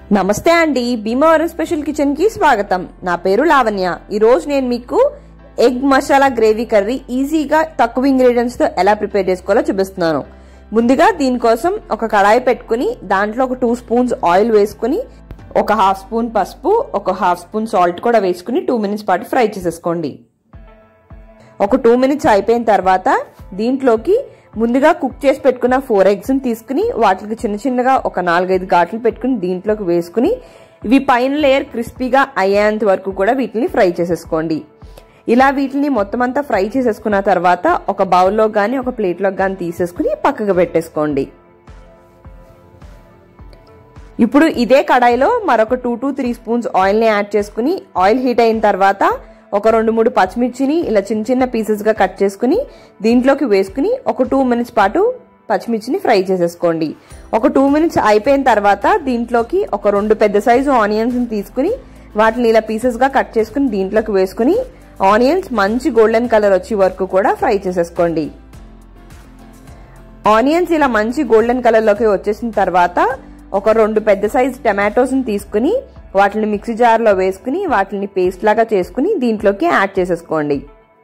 నమస్తే అండి Bhimavaram special kitchen కి స్వాగతం నా పేరు లావణ్య ఈ రోజు నేను మీకు ఎగ్ మసాలా గ్రేవీ కర్రీ ఈజీగా తక్కువ ఇంగ్రీడియంట్స్ తో ఎలా ప్రిపేర్ చేసుకోవాలో చూపిస్తున్నాను ముందుగా దీనికోసం ఒక కడాయి పెట్టుకుని దాంట్లో ఒక టూ స్పూన్స్ ఆయిల్ వేసుకుని ఒక హాఫ్ స్పూన్ పసుపు ఒక హాఫ్ స్పూన్ సాల్ట్ కూడా వేసుకుని టూ మినిట్స్ పాటు ఫ్రై చేసేసుకోండి ఒక టూ మినిట్స్ అయిపోయిన తర్వాత దీంట్లోకి ముందుగా కుక్ చేసి పెట్టుకున్న ఫోర్ ఎగ్స్ తీసుకుని వాటికి చిన్న చిన్నగా ఒక నాలుగైదు ఘాట్లు పెట్టుకుని దీంట్లోకి వేసుకుని ఇవి పైన లేయర్ క్రిస్పీగా అయ్యేంత వరకు కూడా వీటిని ఫ్రై చేసేసుకోండి ఇలా వీటిని మొత్తం అంతా ఫ్రై చేసేసుకున్న తర్వాత ఒక బౌల్లో కానీ ఒక ప్లేట్లో కానీ తీసేసుకుని పక్కకు పెట్టేసుకోండి ఇప్పుడు ఇదే కడాయిలో మరొక టూ టు త్రీ స్పూన్స్ ఆయిల్ని యాడ్ చేసుకుని ఆయిల్ హీట్ అయిన తర్వాత ఒక రెండు మూడు పచ్చిమిర్చిని ఇలా చిన్న చిన్న పీసెస్గా కట్ చేసుకుని దీంట్లోకి వేసుకుని ఒక టూ మినిట్స్ పాటు పచ్చిమిర్చిని ఫ్రై చేసేసుకోండి ఒక టూ మినిట్స్ అయిపోయిన తర్వాత దీంట్లోకి ఒక రెండు పెద్ద సైజు ఆనియన్స్ తీసుకుని వాటిని ఇలా పీసెస్గా కట్ చేసుకుని దీంట్లోకి వేసుకుని ఆనియన్స్ మంచి గోల్డెన్ కలర్ వచ్చే వరకు కూడా ఫ్రై చేసేసుకోండి ఆనియన్స్ ఇలా మంచి గోల్డెన్ కలర్లోకి వచ్చేసిన తర్వాత ఒక రెండు పెద్ద సైజ్ టమాటోస్ని తీసుకుని వాటిని మిక్సీ జార్లో వేసుకుని వాటిని పేస్ట్ లాగా చేసుకుని దీంట్లోకి యాడ్ చేసేసుకోండి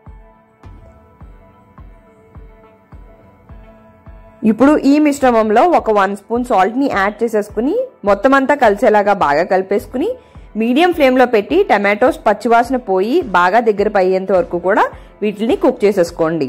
ఇప్పుడు ఈ మిశ్రమంలో ఒక వన్ స్పూన్ సాల్ట్ని యాడ్ చేసేసుకుని మొత్తం అంతా కలిసేలాగా బాగా కలిపేసుకుని మీడియం ఫ్లేమ్లో పెట్టి టమాటోస్ పచ్చివాసన పోయి బాగా దగ్గర అయ్యేంత వరకు కూడా వీటిని కుక్ చేసేసుకోండి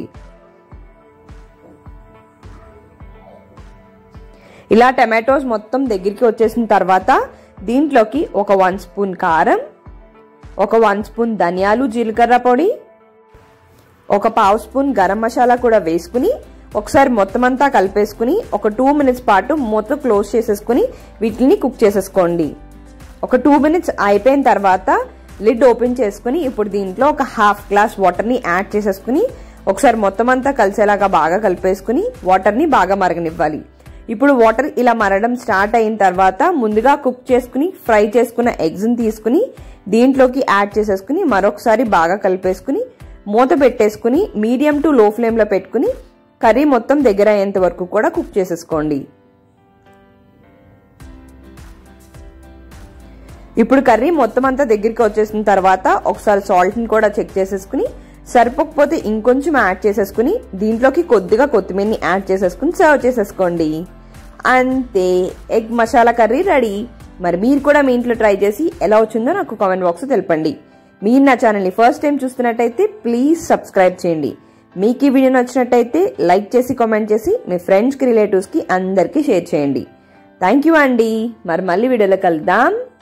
ఇలా టమాటోస్ మొత్తం దగ్గరికి వచ్చేసిన తర్వాత దీంట్లోకి ఒక వన్ స్పూన్ కారం ఒక వన్ స్పూన్ ధనియాలు జీలకర్ర పొడి ఒక పావు స్పూన్ గరం మసాలా కూడా వేసుకుని ఒకసారి మొత్తం అంతా కలిపేసుకుని ఒక టూ మినిట్స్ పాటు మూత క్లోజ్ చేసేసుకుని వీటిని కుక్ చేసేసుకోండి ఒక టూ మినిట్స్ అయిపోయిన తర్వాత లిడ్ ఓపెన్ చేసుకుని ఇప్పుడు దీంట్లో ఒక హాఫ్ గ్లాస్ వాటర్ని యాడ్ చేసేసుకుని ఒకసారి మొత్తం అంతా కలిసేలాగా బాగా కలిపేసుకుని వాటర్ని బాగా మరగనివ్వాలి ఇప్పుడు వాటర్ ఇలా మరగడం స్టార్ట్ అయిన తర్వాత ముందుగా కుక్ చేసుకుని ఫ్రై చేసుకున్న ఎగ్స్ని తీసుకుని దీంట్లోకి యాడ్ చేసేసుకుని మరొకసారి బాగా కలిపేసుకుని మూత పెట్టేసుకుని మీడియం టు లో ఫ్లేమ్లో పెట్టుకుని కర్రీ మొత్తం దగ్గర అయ్యేంత వరకు కూడా కుక్ చేసేసుకోండి ఇప్పుడు కర్రీ మొత్తం అంతా దగ్గరికి వచ్చేసిన తర్వాత ఒకసారి సాల్ట్ని కూడా చెక్ చేసేసుకుని సరిపోకపోతే ఇంకొంచెం యాడ్ చేసేసుకుని దీంట్లోకి కొద్దిగా కొత్తిమీరని యాడ్ చేసేసుకుని సర్వ్ చేసేసుకోండి అంతే ఎగ్ మసాలా కర్రీ రెడీ మరి మీరు కూడా మీ ఇంట్లో ట్రై చేసి ఎలా వచ్చిందో నాకు కామెంట్ బాక్స్ తెలపండి మీరు నా ఛానల్ని ఫస్ట్ టైం చూస్తున్నట్టయితే ప్లీజ్ సబ్స్క్రైబ్ చేయండి మీకు ఈ వీడియో నచ్చినట్టయితే లైక్ చేసి కామెంట్ చేసి మీ ఫ్రెండ్స్కి రిలేటివ్స్కి అందరికీ షేర్ చేయండి థ్యాంక్ యూ అండి మరి మళ్ళీ వీడియోలో కలుద్దాం